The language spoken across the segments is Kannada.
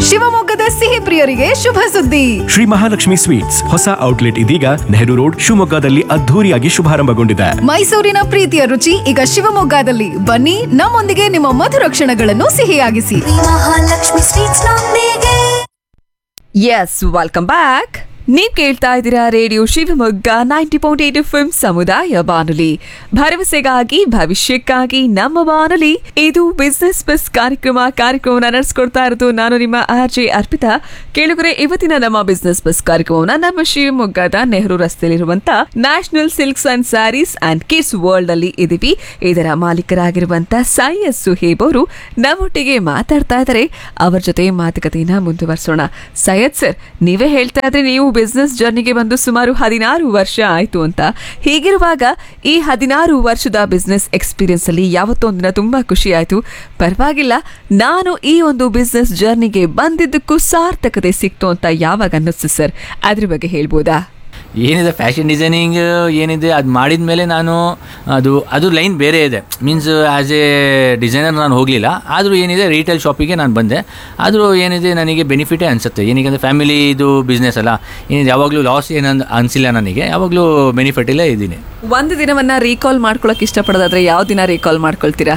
ಶಿವಮೊಗ್ಗದ ಸಿಹಿ ಪ್ರಿಯರಿಗೆ ಶುಭ ಸುದ್ದಿ ಶ್ರೀ ಮಹಾಲಕ್ಷ್ಮಿ ಸ್ವೀಟ್ಸ್ ಹೊಸ ಔಟ್ಲೆಟ್ ಇದೀಗ ನೆಹರು ರೋಡ್ ಶಿವಮೊಗ್ಗದಲ್ಲಿ ಅದ್ಧೂರಿಯಾಗಿ ಶುಭಾರಂಭಗೊಂಡಿದೆ ಮೈಸೂರಿನ ಪ್ರೀತಿಯ ರುಚಿ ಈಗ ಶಿವಮೊಗ್ಗದಲ್ಲಿ ಬನ್ನಿ ನಮ್ಮೊಂದಿಗೆ ನಿಮ್ಮ ಮಧುರ ಕ್ಷಣಗಳನ್ನು ಸಿಹಿಯಾಗಿಸಿ ಮಹಾಲಕ್ಷ್ಮಿ ಸ್ವೀಟ್ಸ್ ನೊಂದಿಗೆ ಎಸ್ ವೆಲ್ಕಮ್ ಬ್ಯಾಕ್ ನೀವು ಕೇಳ್ತಾ ಇದ್ದೀರಾ radio Shivamogga ninety point eight F ಸಮುದಾಯ ಬಾನುಲಿ ಭರವಸೆಗಾಗಿ ಭವಿಷ್ಯಕ್ಕಾಗಿ ನಮ್ಮ ಬಾನುಲಿ ಇದು ಬಿಸ್ನೆಸ್ ಬಸ್ ಕಾರ್ಯಕ್ರಮ ಕಾರ್ಯಕ್ರಮವನ್ನು ನಡೆಸ್ಕೊಡ್ತಾ ಇರೋದು ನಾನು ನಿಮ್ಮ ಆರ್ ಜೆ ಅರ್ಪಿತಾ ಕೇಳುಗರೆ ಇವತ್ತಿನ ನಮ್ಮ ಬಿಸ್ನೆಸ್ ಬಸ್ ಕಾರ್ಯಕ್ರಮವನ್ನು ನಮ್ಮ ಶಿವಮೊಗ್ಗದ ನೆಹರು ರಸ್ತೆಯಲ್ಲಿರುವಂತ national silks and sarees and kids world ಅಲ್ಲಿ ಇದೀವಿ ಇದರ ಮಾಲೀಕರಾಗಿರುವಂತ ಸೈಯದ್ ಸುಹೇಬ್ ಅವರು ನಮ್ಮೊಟ್ಟಿಗೆ ಮಾತಾಡ್ತಾ ಇದ್ದಾರೆ ಅವರ ಜೊತೆ ಮಾತುಕತೆಯನ್ನ ಮುಂದುವರಿಸೋಣ ಸೈಯದ್ ಸರ್ ನೀವೇ ಹೇಳ್ತಾ ಇದ್ರೆ ನೀವು ಬಿಸ್ನೆಸ್ ಜರ್ನಿಗೆ ಬಂದು ಸುಮಾರು ಹದಿನಾರು ವರ್ಷ ಆಯ್ತು ಅಂತ ಹೀಗಿರುವಾಗ ಈ ಹದಿನಾರು ವರ್ಷದ ಬಿಸ್ನೆಸ್ ಎಕ್ಸ್ಪೀರಿಯನ್ಸ್ ಅಲ್ಲಿ ಯಾವತ್ತೊಂದಿನ ತುಂಬಾ ಖುಷಿ ಆಯ್ತು ಪರವಾಗಿಲ್ಲ ನಾನು ಈ ಒಂದು ಬಿಸ್ನೆಸ್ ಜರ್ನಿಗೆ ಬಂದಿದ್ದಕ್ಕೂ ಸಾರ್ಥಕತೆ ಸಿಕ್ತು ಅಂತ ಯಾವಾಗ ಅನ್ನಿಸ್ತು ಸರ್ ಅದ್ರ ಬಗ್ಗೆ ಹೇಳ್ಬೋದಾ ಏನಿದೆ ಫ್ಯಾಷನ್ ಡಿಸೈನಿಂಗ್ ಏನಿದೆ ಅದು ಮಾಡಿದ ಮೇಲೆ ನಾನು ಅದು ಅದು ಲೈನ್ ಬೇರೆ ಇದೆ ಮೀನ್ಸ್ ಆ್ಯಸ್ ಎ ಡಿಸೈನರ್ ನಾನು ಹೋಗಲಿಲ್ಲ ಆದರೂ ಏನಿದೆ ರೀಟೇಲ್ ಶಾಪಿಗೆ ನಾನು ಬಂದೆ ಆದರೂ ಏನಿದೆ ನನಗೆ ಬೆನಿಫಿಟೇ ಅನಿಸುತ್ತೆ ಏನಕ್ಕೆ ಫ್ಯಾಮಿಲಿ ಇದು ಬಿಸ್ನೆಸ್ ಅಲ್ಲ ಏನಿದೆ ಯಾವಾಗಲೂ ಲಾಸ್ ಏನಂದು ಅನಿಸಿಲ್ಲ ನನಗೆ ಯಾವಾಗಲೂ ಬೆನಿಫಿಟಲ್ಲೇ ಇದ್ದೀನಿ ಒಂದು ದಿನವನ್ನ ರೀಕಾಲ್ ಮಾಡ್ಕೊಳಕ್ ಇಷ್ಟಪಡೋದಾದ್ರೆ ಯಾವ ದಿನ ರೀಕಾಲ್ ಮಾಡ್ಕೊಳ್ತೀರಾ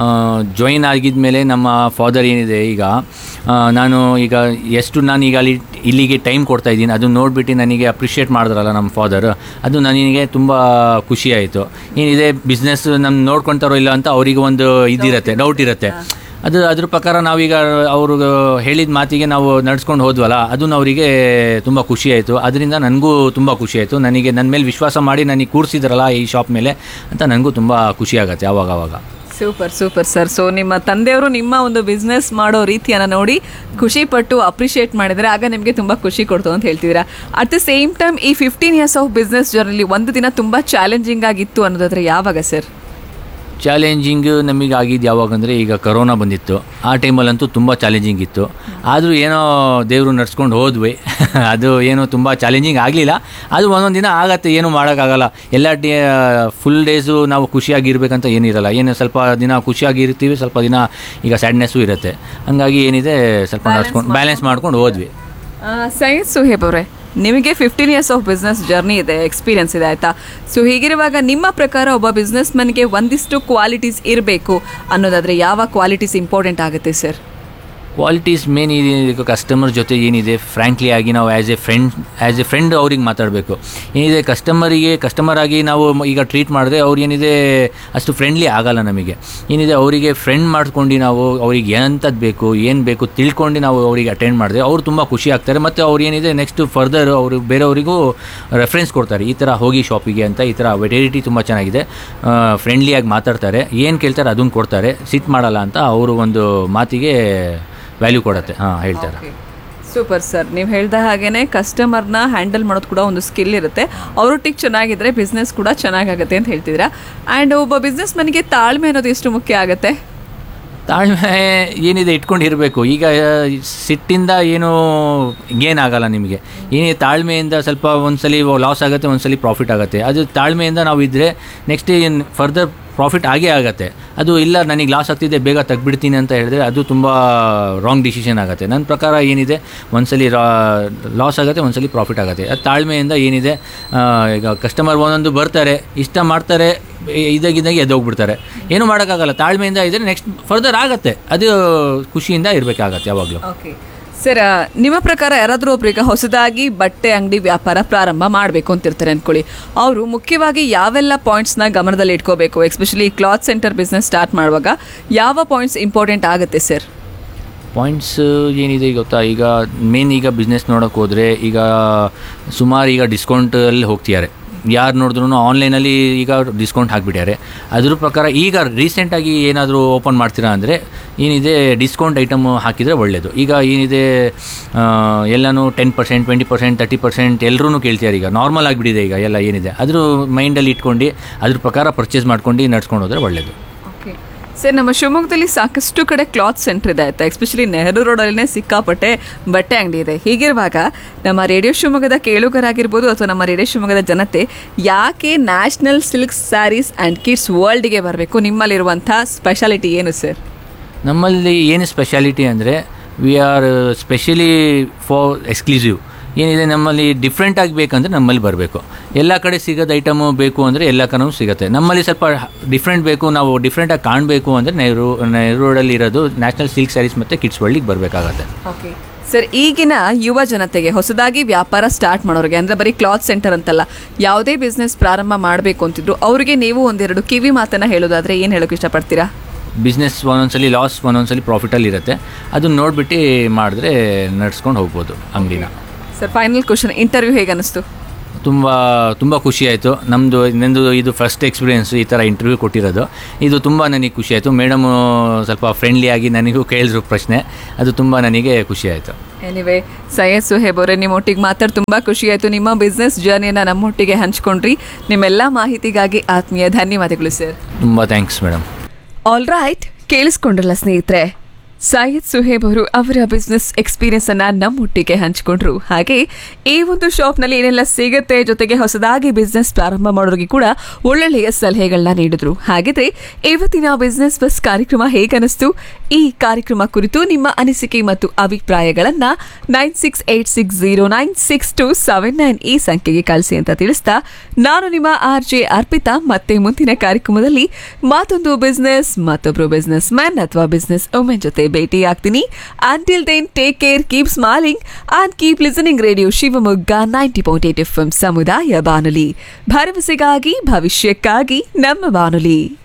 ಜಾಯಿನ್ ಆಗಿದ ಮೇಲೆ ನಮ್ಮ ಫಾದರ್ ಏನಿದೆ ಈಗ ಆ, ನಾನು ಈಗ ಎಷ್ಟು ನಾನು ಈಗ ಅಲ್ಲಿ ಇಲ್ಲಿಗೆ ಟೈಮ್ ಕೊಡ್ತಾ ಇದ್ದೀನಿ ಅದನ್ನು ನೋಡಿಬಿಟ್ಟು ನನಗೆ ಅಪ್ರಿಷಿಯೇಟ್ ಮಾಡಿದ್ರಲ್ಲ ನಮ್ಮ ಫಾದರ್ ಅದು ನನಗೆ ತುಂಬ ಖುಷಿ ಆಯಿತು ಏನಿದೆ ಬಿಸ್ನೆಸ್ ನಮ್ಮ ನೋಡ್ಕೊತಾರೋ ಇಲ್ಲ ಅಂತ ಅವರಿಗೆ ಒಂದು ಇದಿರುತ್ತೆ ಡೌಟ್ ಇರುತ್ತೆ ಅದು ಅದ್ರ ಪ್ರಕಾರ ನಾವೀಗ ಅವರು ಹೇಳಿದ ಮಾತಿಗೆ ನಾವು ನಡ್ಸ್ಕೊಂಡು ಹೋದ್ವಲ್ಲ ಅದನ್ನು ಅವರಿಗೆ ತುಂಬ ಖುಷಿ ಆಯಿತು ಅದರಿಂದ ನನಗೂ ತುಂಬ ಖುಷಿ ಆಯಿತು ನನಗೆ ನನ್ನ ಮೇಲೆ ವಿಶ್ವಾಸ ಮಾಡಿ ನನಗೆ ಕೂರಿಸಿದ್ರಲ್ಲ ಈ ಶಾಪ್ ಮೇಲೆ ಅಂತ ನನಗೂ ತುಂಬ ಖುಷಿ ಆಗುತ್ತೆ ಆವಾಗ ಆವಾಗ ಸೂಪರ್ ಸೂಪರ್ ಸರ್ ಸೊ ನಿಮ್ಮ ತಂದೆಯವರು ನಿಮ್ಮ ಒಂದು ಬಿಸ್ನೆಸ್ ಮಾಡೋ ರೀತಿಯನ್ನ ನೋಡಿ ಖುಷಿ ಪಟ್ಟು ಅಪ್ರಿಷಿಯೇಟ್ ಮಾಡಿದರೆ ಆಗ ನಿಮಗೆ ತುಂಬಾ ಖುಷಿ ಕೊಡ್ತು ಅಂತ ಹೇಳ್ತಿದ್ದೀರಾ ಅಟ್ ದ ಸೇಮ್ ಟೈಮ್ ಈ ಫಿಫ್ಟೀನ್ ಇಯರ್ಸ್ ಆಫ್ ಬಿಸ್ನೆಸ್ ಜರ್ನಲ್ಲಿ ಒಂದು ದಿನ ತುಂಬಾ ಚಾಲೆಂಜಿಂಗ್ ಆಗಿತ್ತು ಅನ್ನೋದಾದ್ರೆ ಯಾವಾಗ ಸರ್ ಚಾಲೆಂಜಿಂಗ್ ನಮಗೆ ಆಗಿದ್ದು ಯಾವಾಗ ಅಂದರೆ ಈಗ ಕರೋನಾ ಬಂದಿತ್ತು ಆ ಟೈಮಲ್ಲಂತೂ ತುಂಬ ಚಾಲೆಂಜಿಂಗ್ ಇತ್ತು ಆದರೂ ಏನೋ ದೇವರು ನಡ್ಸ್ಕೊಂಡು ಹೋದ್ವಿ ಅದು ಏನೋ ತುಂಬ ಚಾಲೆಂಜಿಂಗ್ ಆಗಲಿಲ್ಲ ಅದು ಒಂದೊಂದು ದಿನ ಆಗತ್ತೆ ಏನು ಮಾಡೋಕ್ಕಾಗಲ್ಲ ಎಲ್ಲ ಡೇ ಫುಲ್ ಡೇಸು ನಾವು ಖುಷಿಯಾಗಿರ್ಬೇಕಂತ ಏನಿರಲ್ಲ ಏನು ಸ್ವಲ್ಪ ದಿನ ಖುಷಿಯಾಗಿರ್ತೀವಿ ಸ್ವಲ್ಪ ದಿನ ಈಗ ಸ್ಯಾಡ್ನೆಸ್ಸು ಇರುತ್ತೆ ಹಂಗಾಗಿ ಏನಿದೆ ಸ್ವಲ್ಪ ನಡ್ಸ್ಕೊಂಡು ಬ್ಯಾಲೆನ್ಸ್ ಮಾಡ್ಕೊಂಡು ಹೋದ್ವಿ ಸೈಯದ್ ಸುಹೇಬ್ ಅವರೇ ನಿಮಗೆ fifteen years of business journey ಇದೆ ಎಕ್ಸ್ಪೀರಿಯನ್ಸ್ ಇದೆ ಆಯ್ತಾ ಸೊ ಹೀಗಿರುವಾಗ ನಿಮ್ಮ ಪ್ರಕಾರ ಒಬ್ಬ ಬಿಸ್ನೆಸ್ ಮನ್ಗೆ ಒಂದಿಷ್ಟು ಕ್ವಾಲಿಟೀಸ್ ಇರಬೇಕು ಅನ್ನೋದಾದ್ರೆ ಯಾವ ಕ್ವಾಲಿಟೀಸ್ ಇಂಪಾರ್ಟೆಂಟ್ ಆಗುತ್ತೆ ಸರ್ ಕ್ವಾಲಿಟೀಸ್ ಮೇನ್ ಈಗ ಕಸ್ಟಮರ್ ಜೊತೆ ಏನಿದೆ ಫ್ರ್ಯಾಂಕ್ಲಿ ಆಗಿ ನಾವು as a friend as a friend ಅವ್ರಿಗೆ ಮಾತಾಡಬೇಕು ಏನಿದೆ ಕಸ್ಟಮರಿಗೆ ಕಸ್ಟಮರ್ ಆಗಿ ನಾವು ಮ- ಈಗ ಟ್ರೀಟ್ ಮಾಡಿದ್ರೆ ಅವ್ರು ಏನಿದೆ ಅಷ್ಟು ಫ್ರೆಂಡ್ಲಿ ಆಗಲ್ಲ ನಮಗೆ ಏನಿದೆ ಅವರಿಗೆ ಫ್ರೆಂಡ್ ಮಾಡ್ಕೊಂಡು ನಾವು ಅವ್ರಿಗೆ ಏನಂತದ್ದು ಬೇಕು ಏನು ಬೇಕು ತಿಳ್ಕೊಂಡು ನಾವು ಅವರಿಗೆ ಅಟೆಂಡ್ ಮಾಡಿದ್ರೆ ಅವ್ರು ತುಂಬ ಖುಷಿ ಆಗ್ತಾರೆ ಮತ್ತು ಅವ್ರು ಏನಿದೆ ನೆಕ್ಸ್ಟ್ ಫರ್ದರ್ ಅವರು ಬೇರೆಯವರಿಗೂ ರೆಫರೆನ್ಸ್ ಕೊಡ್ತಾರೆ ಈ ಥರ ಹೋಗಿ ಶಾಪಿಗೆ ಅಂತ ಈ ಥರ ವೆಟೈರಿಟಿ ತುಂಬ ಚೆನ್ನಾಗಿದೆ ಫ್ರೆಂಡ್ಲಿಯಾಗಿ ಮಾತಾಡ್ತಾರೆ ಏನು ಕೇಳ್ತಾರೆ ಅದನ್ನು ಕೊಡ್ತಾರೆ ಸಿಟ್ ಮಾಡಲ್ಲ ಅಂತ ಅವರು ಒಂದು ಮಾತಿಗೆ ವ್ಯಾಲ್ಯೂ ಕೊಡುತ್ತೆ ಹಾಂ ಹೇಳ್ತಾರೆ ಸೂಪರ್ ಸರ್ ನೀವು ಹೇಳ್ದ ಹಾಗೇನೆ ಕಸ್ಟಮರ್ನ ಹ್ಯಾಂಡಲ್ ಮಾಡೋದು ಕೂಡ ಒಂದು ಸ್ಕಿಲ್ ಇರುತ್ತೆ ಅವರೊಟ್ಟಿಗೆ ಚೆನ್ನಾಗಿದ್ರೆ ಬಿಸ್ನೆಸ್ ಕೂಡ ಚೆನ್ನಾಗಾಗುತ್ತೆ ಅಂತ ಹೇಳ್ತಿದ್ದೀರಾ ಆ್ಯಂಡ್ ಒಬ್ಬ ಬಿಸ್ನೆಸ್ ಮನಿಗೆ ತಾಳ್ಮೆ ಅನ್ನೋದು ಎಷ್ಟು ಮುಖ್ಯ ಆಗುತ್ತೆ ತಾಳ್ಮೆ ಏನಿದೆ ಇಟ್ಕೊಂಡು ಇರಬೇಕು ಈಗ ಸಿಟ್ಟಿಂದ ಏನು ಗೇನ್ ಆಗಲ್ಲ ನಿಮಗೆ ಏನಿದೆ ತಾಳ್ಮೆಯಿಂದ ಸ್ವಲ್ಪ ಒಂದ್ಸಲಿ ಲಾಸ್ ಆಗುತ್ತೆ ಒಂದ್ಸಲಿ ಪ್ರಾಫಿಟ್ ಆಗುತ್ತೆ ಅದು ತಾಳ್ಮೆಯಿಂದ ನಾವು ಇದ್ದರೆ ನೆಕ್ಸ್ಟ್ ಏನು ಫರ್ದರ್ ಪ್ರಾಫಿಟ್ ಆಗೇ ಆಗುತ್ತೆ ಅದು ಇಲ್ಲ ನನಗೆ ಲಾಸ್ ಆಗ್ತಿದೆ ಬೇಗ ತೆಗ್ಬಿಡ್ತೀನಿ ಅಂತ ಹೇಳಿದ್ರೆ ಅದು ತುಂಬ ರಾಂಗ್ ಡಿಸಿಷನ್ ಆಗುತ್ತೆ ನನ್ನ ಪ್ರಕಾರ ಏನಿದೆ ಒಂದ್ಸಲಿ ಲಾಸ್ ಆಗುತ್ತೆ ಒಂದ್ಸಲಿ ಪ್ರಾಫಿಟ್ ಆಗುತ್ತೆ ಅದು ತಾಳ್ಮೆಯಿಂದ ಏನಿದೆ ಆ, ಈಗ ಕಸ್ಟಮರ್ ಒಂದೊಂದು ಬರ್ತಾರೆ ಇಷ್ಟ ಮಾಡ್ತಾರೆ ಇದಾಗಿದ್ದಾಗೆ ಎದ್ದೋಗ್ಬಿಡ್ತಾರೆ ಏನು ಮಾಡೋಕ್ಕಾಗಲ್ಲ ತಾಳ್ಮೆಯಿಂದ ಇದ್ದರೆ ನೆಕ್ಸ್ಟ್ ಫರ್ದರ್ ಆಗುತ್ತೆ ಅದು ಖುಷಿಯಿಂದ ಇರಬೇಕಾಗತ್ತೆ ಯಾವಾಗಲೂ ಓಕೆ ಸರ್ ನಿಮ್ಮ ಪ್ರಕಾರ ಯಾರಾದರೂ ಒಬ್ರಿಗೆ ಹೊಸದಾಗಿ ಬಟ್ಟೆ ಅಂಗಡಿ ವ್ಯಾಪಾರ ಪ್ರಾರಂಭ ಮಾಡಬೇಕು ಅಂತಿರ್ತಾರೆ ಅಂದ್ಕೊಳ್ಳಿ ಅವರು ಮುಖ್ಯವಾಗಿ ಯಾವೆಲ್ಲ ಪಾಯಿಂಟ್ಸ್ನ ಗಮನದಲ್ಲಿ ಇಟ್ಕೋಬೇಕು especially cloth centre business start ಮಾಡುವಾಗ ಯಾವ ಪಾಯಿಂಟ್ಸ್ ಇಂಪಾರ್ಟೆಂಟ್ ಆಗುತ್ತೆ ಸರ್ ಪಾಯಿಂಟ್ಸ್ ಏನಿದೆ ಗೊತ್ತಾ ಈಗ ಮೇನ್ ಈಗ ಬಿಸ್ನೆಸ್ ನೋಡೋಕೆ ಹೋದರೆ ಈಗ ಸುಮಾರು ಈಗ ಡಿಸ್ಕೌಂಟಲ್ಲಿ ಹೋಗ್ತಿದ್ದಾರೆ ಯಾರು ನೋಡಿದ್ರು ಆನ್ಲೈನಲ್ಲಿ ಈಗ ಡಿಸ್ಕೌಂಟ್ ಹಾಕ್ಬಿಟ್ಟಾರೆ ಅದ್ರ ಪ್ರಕಾರ ಈಗ ರೀಸೆಂಟಾಗಿ ಏನಾದರೂ ಓಪನ್ ಮಾಡ್ತೀರಾ ಅಂದರೆ ಏನಿದೆ ಡಿಸ್ಕೌಂಟ್ ಐಟಮ್ ಹಾಕಿದರೆ ಒಳ್ಳೆಯದು ಈಗ ಏನಿದೆ ಆ, ಎಲ್ಲನೂ ten percent twenty percent thirty percent ಎಲ್ಲರೂ ಕೇಳ್ತಿದ್ದಾರೆ ಈಗ ನಾರ್ಮಲ್ ಆಗಿಬಿಟ್ಟಿದೆ ಈಗ ಎಲ್ಲ ಏನಿದೆ ಅದ್ರ ಮೈಂಡಲ್ಲಿ ಇಟ್ಕೊಂಡು ಅದ್ರ ಪ್ರಕಾರ ಪರ್ಚೇಸ್ ಮಾಡ್ಕೊಂಡು ನಡ್ಸ್ಕೊಂಡು ಹೋದರೆ ಒಳ್ಳೆಯದು ಓಕೆ ಸರ್ ನಮ್ಮ ಶಿವಮೊಗ್ಗದಲ್ಲಿ ಸಾಕಷ್ಟು ಕಡೆ ಕ್ಲಾತ್ ಸೆಂಟರ್ ಇದೆ ಆಯ್ತಾ ಎಸ್ಪೆಷಲಿ ನೆಹರು ರೋಡಲ್ಲೇ ಸಿಕ್ಕಾಪಟ್ಟೆ ಬಟ್ಟೆ ಅಂಗಡಿ ಇದೆ ಹೀಗಿರುವಾಗ ನಮ್ಮ ರೇಡಿಯೋ ಶಿವಮೊಗ್ಗದ ಕೇಳುಗರಾಗಿರ್ಬೋದು ಅಥವಾ ನಮ್ಮ ರೇಡಿಯೋ ಶಿವಮೊಗ್ಗದ ಜನತೆ ಯಾಕೆ national silk sarees and kids ವರ್ಲ್ಡ್ಗೆ ಬರಬೇಕು ನಿಮ್ಮಲ್ಲಿರುವಂಥ ಸ್ಪೆಷಾಲಿಟಿ ಏನು ಸರ್ ನಮ್ಮಲ್ಲಿ ಏನು ಸ್ಪೆಷಾಲಿಟಿ ಅಂದರೆ we are specially for exclusive ಏನಿದೆ ನಮ್ಮಲ್ಲಿ ಡಿಫ್ರೆಂಟ್ ಆಗಿ ಬೇಕಂದ್ರೆ ನಮ್ಮಲ್ಲಿ ಬರಬೇಕು ಎಲ್ಲ ಕಡೆ ಸಿಗೋದು ಐಟಮು ಬೇಕು ಅಂದರೆ ಎಲ್ಲ ಕಡೆ ಸಿಗುತ್ತೆ ನಮ್ಮಲ್ಲಿ ಸ್ವಲ್ಪ ಡಿಫ್ರೆಂಟ್ ಬೇಕು ನಾವು ಡಿಫ್ರೆಂಟಾಗಿ ಕಾಣಬೇಕು ಅಂದರೆ ನೆಹರು ನೆಹರು ರೋಡಲ್ಲಿ ಇರೋದು ನ್ಯಾಷನಲ್ ಸಿಲ್ಕ್ ಸ್ಯಾರೀಸ್ ಮತ್ತು ಕಿಡ್ಸ್ ವರ್ಲ್ಡಿಗೆ ಬರಬೇಕಾಗತ್ತೆ ಓಕೆ ಸರ್ ಈಗಿನ ಯುವ ಜನತೆಗೆ ಹೊಸದಾಗಿ ವ್ಯಾಪಾರ ಸ್ಟಾರ್ಟ್ ಮಾಡೋರಿಗೆ ಅಂದ್ರೆ ಬರೀ ಕ್ಲಾತ್ ಸೆಂಟರ್ ಅಂತಲ್ಲ ಯಾವುದೇ ಬಿಸ್ನೆಸ್ ಪ್ರಾರಂಭ ಮಾಡಬೇಕು ಅಂತಿದ್ರು ಅವರಿಗೆ ನೀವು ಒಂದೆರಡು ಕಿವಿ ಮಾತನ್ನ ಹೇಳೋದಾದ್ರೆ ಏನು ಹೇಳೋಕೆ ಇಷ್ಟಪಡ್ತೀರಾ ಬಿಸ್ನೆಸ್ ಒಂದೊಂದ್ಸಲಿ ಲಾಸ್ ಒಂದೊಂದ್ಸಲಿ ಪ್ರಾಫಿಟಲ್ಲಿ ಇರುತ್ತೆ ಅದನ್ನ ನೋಡಿಬಿಟ್ಟು ಮಾಡಿದ್ರೆ ನಡ್ಸ್ಕೊಂಡು ಹೋಗ್ಬೋದು ಅಂಗಡಿನ ಸರ್ ಫೈನಲ್ ಕ್ವಶನ್ ಇಂಟರ್ವ್ಯೂ ಹೇಗೆ ಅನಿಸ್ತು ತುಂಬ ತುಂಬ ಖುಷಿ ಆಯಿತು ನಮ್ಮದು ನಂದು ಇದು ಫಸ್ಟ್ ಎಕ್ಸ್ಪೀರಿಯೆನ್ಸ್ ಈ ಥರ ಇಂಟರ್ವ್ಯೂ ಕೊಟ್ಟಿರೋದು ಇದು ತುಂಬ ನನಗೆ ಖುಷಿ ಆಯಿತು ಮೇಡಮು ಸ್ವಲ್ಪ ಫ್ರೆಂಡ್ಲಿಯಾಗಿ ನನಗೂ ಕೇಳಿದ್ರು ಪ್ರಶ್ನೆ ಅದು ತುಂಬ ನನಗೆ ಖುಷಿ ಆಯಿತು ಎನಿವೆ ಸೈಯದ್ ಸುಹೇಬ್ ಅವರೇ ನಿಮ್ಮೊಟ್ಟಿಗೆ ಮಾತಾಡಿ ತುಂಬ ಖುಷಿ ಆಯಿತು ನಿಮ್ಮ ಬಿಸ್ನೆಸ್ ಜರ್ನಿಯನ್ನು ನಮ್ಮೊಟ್ಟಿಗೆ ಹಂಚ್ಕೊಂಡ್ರಿ ನಿಮ್ಮೆಲ್ಲ ಮಾಹಿತಿಗಾಗಿ ಆತ್ಮೀಯ ಧನ್ಯವಾದಗಳು ಸರ್ ತುಂಬ ಥ್ಯಾಂಕ್ಸ್ ಮೇಡಮ್ ಆಲ್ ರೈಟ್ ಕೇಳಿಸ್ಕೊಂಡ್ರಲ್ಲ ಸ್ನೇಹಿತರೆ ಸೈಯದ್ ಸುಹೇಬ್ ಅವರು ಅವರ ಬಿಸ್ನೆಸ್ ಎಕ್ಸ್ಪೀರಿಯನ್ಸ್ ಅನ್ನ ನಮ್ಮೊಟ್ಟಿಗೆ ಹಂಚಿಕೊಂಡ್ರು ಹಾಗೆ ಈ ಒಂದು ಶಾಪ್ನಲ್ಲಿ ಏನೆಲ್ಲ ಸಿಗುತ್ತೆ ಜೊತೆಗೆ ಹೊಸದಾಗಿ ಬಿಸ್ನೆಸ್ ಪ್ರಾರಂಭ ಮಾಡೋರಿಗೆ ಕೂಡ ಒಳ್ಳೊಳ್ಳೆಯ ಸಲಹೆಗಳನ್ನ ನೀಡಿದ್ರು ಹಾಗಿದ್ರೆ ಇವತ್ತಿನ ಬಿಸ್ನೆಸ್ ಬಸ್ ಕಾರ್ಯಕ್ರಮ ಹೇಗನಿಸ್ತು ಈ ಕಾರ್ಯಕ್ರಮ ಕುರಿತು ನಿಮ್ಮ ಅನಿಸಿಕೆ ಮತ್ತು ಅಭಿಪ್ರಾಯಗಳನ್ನ nine six eight six zero nine six two seven nine ಈ ಸಂಖ್ಯೆಗೆ ಕಳಿಸಿ ಅಂತ ತಿಳಿಸ್ತಾ ನಾನು ನಿಮ್ಮ ಆರ್ ಜೆ ಅರ್ಪಿತಾ ಮತ್ತೆ ಮುಂದಿನ ಕಾರ್ಯಕ್ರಮದಲ್ಲಿ ಮತ್ತೊಂದು ಬಿಸ್ನೆಸ್ ಮತ್ತೊಬ್ರು ಬಿಸ್ನೆಸ್ ಮ್ಯಾನ್ ಅಥವಾ ಬಿಸ್ನೆಸ್ ವುಮೆನ್ ಜೊತೆ ಭೇಟಿ ಆಗ್ತೀನಿ until then take care keep smiling and keep listening radio Shivamogga ninety point eight F ಸಮುದಾಯ ಬಾನುಲಿ ಭರವಸೆಗಾಗಿ ಭವಿಷ್ಯಕ್ಕಾಗಿ ನಮ್ಮ ಬಾನುಲಿ